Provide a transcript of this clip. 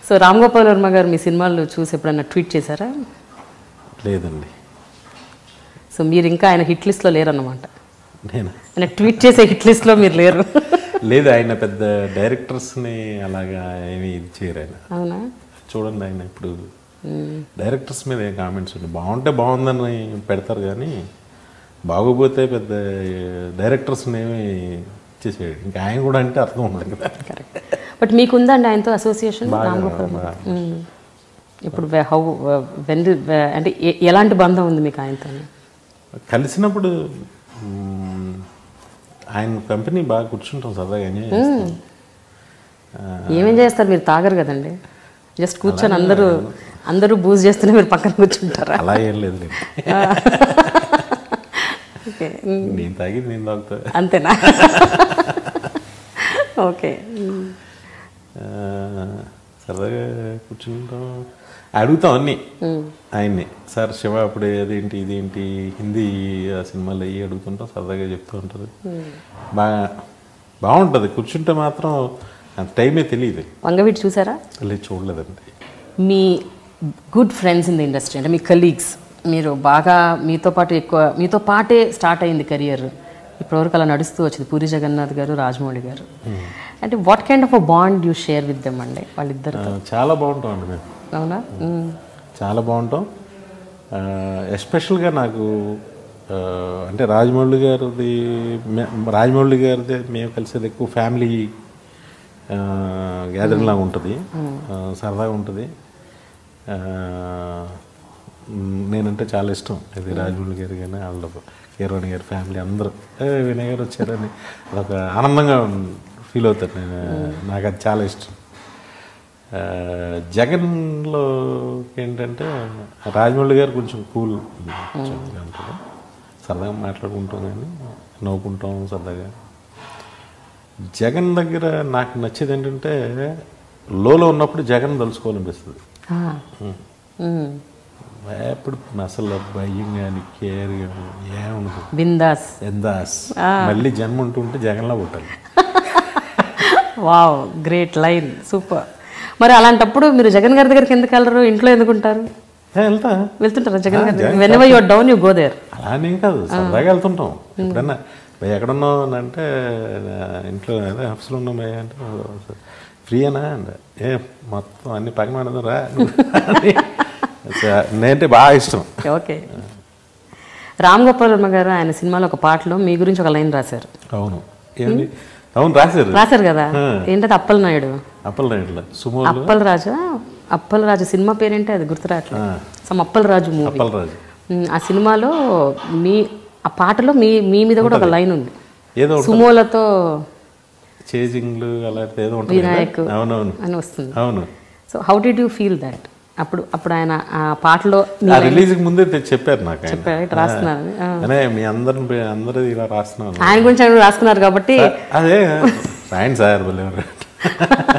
So Ram Gopal Varma గారు మీ సినిమాలు చూసి ఎప్పుడైనా ట్వీట్ చేశారా లేదండి సో మీరు ఇంకా ఆయన హిట్ లిస్ట్లో లేరన్నమాట నేను ఆయన ట్వీట్ చేసే హిట్ లిస్ట్లో మీరు లేరు లేదు ఆయన పెద్ద డైరెక్టర్స్ని అలాగా ఏమి ఇది చేయరు ఆయన అవునా చూడండి ఆయన ఇప్పుడు డైరెక్టర్స్ మీద ఏం కామెంట్స్ ఉండే బాగుంటే బాగుందని పెడతారు కానీ బాగోపోతే పెద్ద డైరెక్టర్స్ని ఏమి ఇచ్చేసేయడు ఇంకా ఆయన కూడా అంటే అర్థం ఉండదు కదా కరెక్ట్ బట్ మీకుందా అండి ఆయనతో అసోసియేషన్ బాగా, రామ్ గోపాల్ వర్మ? బాగా. మ్మ్. ఇప్పుడు హౌ వెన్ అంటే ఎ- ఎలాంటి బంధం ఉంది మీకు ఆయనతో కలిసినప్పుడు మ్మ్, ఆయన కంపెనీ బాగా కూర్చుంటాం సరదాగా ఎంజాయ్ చేస్తాం ఏమేం చేస్తారు మీరు తాగరు కదండి జస్ట్ కూర్చొని అందరూ అందరూ బూజ్ చేస్తూనే మీరు పక్కన కూర్చుంటారా అలా ఏం లేదు ఓకే నేను తాగి నేను తాగుతా అంతేనా ఓకే ఆ, సరదాగా కూర్చుంటాం అడుగుతాం అన్నీ ఆయన్ని సార్ శివ అప్పుడు అదేంటి ఇదేంటి హిందీ ఆ సినిమాలు అయ్యి అడుగుతుంటాం సరదాగా చెప్తూ ఉంటారు బాగా బాగుంటుంది కూర్చుంటే మాత్రం అంత టైమే తెలియదు వంగవీటి చూసారా లేదు చూడలేదండి మీ good friends in the industry అంటే మీ కలీగ్స్ మీరు బాగా మీతో పాటు ఎక్కువ మీతో పాటే స్టార్ట్ అయింది కెరియర్ ఇప్పటివరకు అలా నడుస్తూ వచ్చింది పూరి జగన్నాథ్ గారు రాజమౌళి గారు అంటే what kind of a bond you share with them అండి వాళ్ళిద్దరు ఆ, చాలా బాగుంటాం అండి మేము అవునా మ్మ్. చాలా బాగుంటాం ఎస్పెషల్గా నాకు ఆ, అంటే రాజమౌళి గారిది మే- రాజమౌళి గారిది మేము కలిసేది ఎక్కువ ఫ్యామిలీ గ్యాదరింగ్ లాగా ఉంటుంది ఆ, సరదాగా ఉంటుంది ఆ, మ్, నేనంటే చాలా ఇష్టం ఇది రాజమౌళి గారు కానీ వాళ్ళ కీరవాణి గారి ఫ్యామిలీ అందరూ "ఏ, వినయ్ గారు వచ్చారని అదొక ఆనందంగా ఫీల్ అవుతాను నేను నాకు అది చాలా ఇష్టం ఆ, జగన్లో ఏంటంటే రాజమౌళి గారు కొంచెం కూల్ ఉంటారు సరదాగా మాట్లాడుకుంటాం కానీ నవ్వుకుంటాం సరదాగా జగన్ దగ్గర నాకు నచ్చేది ఏంటంటే లోలో ఉన్నప్పుడు జగన్ తలుచుకోవాలనిపిస్తుంది ఆ. మ్మ్. ఎప్పుడు అసలు భయం కానీ కేర్ కానీ ఏముండదు బిందాస్ ఎందాస్ మళ్ళీ జన్మ ఉంటుంటే జగన్లా పుట్టాలి వావ్ గ్రేట్ లైన్ సూపర్ మరి అలాంటప్పుడు మీరు జగన్ గారి దగ్గరికి ఎందుకు వెళ్ళరు ఇంట్లో ఎందుకు ఉంటారు ఏ, వెళ్తా వెళ్తుంటారా జగన్ గారి whenever your down you go there అలానేం కాదు సరదాగా వెళ్తుంటాం ఎప్పుడన్నా భయ ఎక్కడున్నావు అని అంటే "నా ఇంట్లో అదే ఆఫీస్లో ఉన్నాం భయ అంటే ఫ్రీయేనా అంటే ఏ మొత్తం అన్ని పక్కన పడదు రా అని. స- నేనంటే బాగా ఇష్టం ఓకే రామ్ గోపాల్ వర్మ గారు ఆయన సినిమాలో ఒక పాటలో మీ గురించి ఒక లైన్ రాశారు అవును ఏంటి అవును రాశారు రాశారు కదా ఏంటది అప్పల నాయుడు అప్పల రైడ్ల సుమో అప్పల రాజా అప్పల రాజు సినిమా పేరేంటి అది గుర్తురావట్లేదు సమ్ అప్పల రాజు మూవీ అప్పల రాజు ఆ సినిమాలో మీ ఆ పాటలో మీ మీ మీద కూడా ఒక లైన్ ఉంది ఏదో సుమోలతో చేజింగ్లు అలాంటిది ఏదో ఉంటుంది కదా? వినాయక్ అవునవును అని వస్తుంది అవును so how did you feel that అప్పుడు అప్పుడు ఆయన ఆ పాటలో ఆ రిలీజ్కి ముందే తె- చెప్పారు నాకు ఆయన. చెప్పారు, ఇట్లా రాస్తున్నారని. ఆ. అనే మీ అందరిని అందరూ ఇలా రాస్తున్నాను ఆయన గురించి ఆయన రాసుకున్నారు కాబట్టి అదే రాయండి సార్ భలే